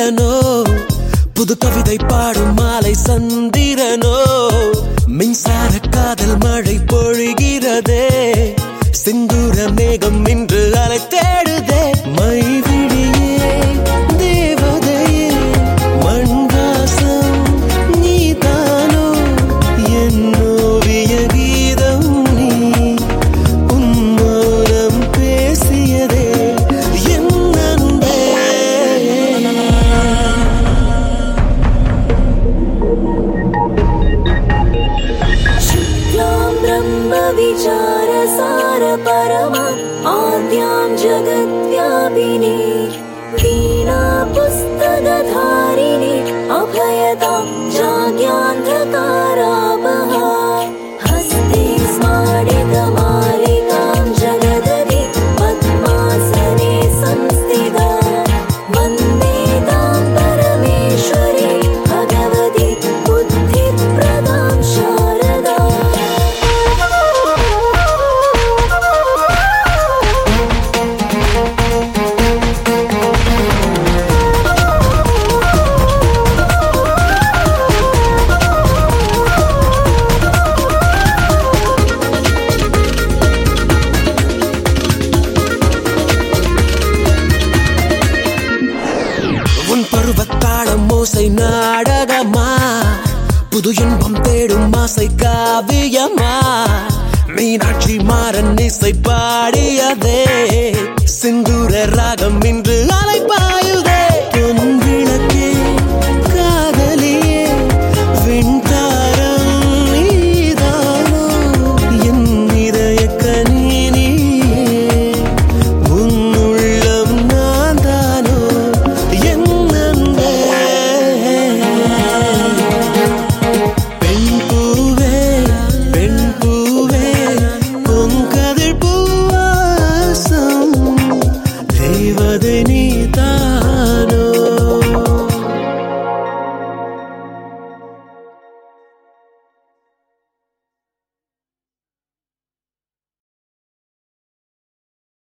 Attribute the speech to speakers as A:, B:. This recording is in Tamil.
A: சந்திரனோ புது கவிதை பாடும் மாலை சந்திரனோ மின்சார காதல் மழை பொழிகிறதே சிந்தூர மேகம் இன்று அலை தேடுதே மைவிழியே தேவதையே மண் வாசம் நீதானோ என்னோவிய கீதம் நீ உன் மௌனம் பேசியதே என் அன்பே
B: शुक्लां ब्रह्मविचारसारपरमा आद्यां जगद्व्यापिनी वीणा पुस्तकधारिणि अभयतां जाग्यान्धकारापहा हस्ते स्माडितमालिकां जगदधि पद्मासने संस्थिता वन्दे तां परमेश्वरी भगवती बुद्धिप्रदां शारदा
A: உன் பருவத்தாளம் மோசை நாடகமா புது இன்பம் தேடும் ஆசை காவியமா மீனாட்சி மாறன் இசை பாடியதே சிந்தூர ராகம் இன்று அலைப்பாயுதே பொன் விளக்கே காதலியே விண்தாரம் நீதானோ என் இதய கணினியே உன் உள்ளம் நான் தானோ என் அன்பே பெண் பூவே பெண் பூவே பொங்கதில் பூவாசம் தேவதை நீ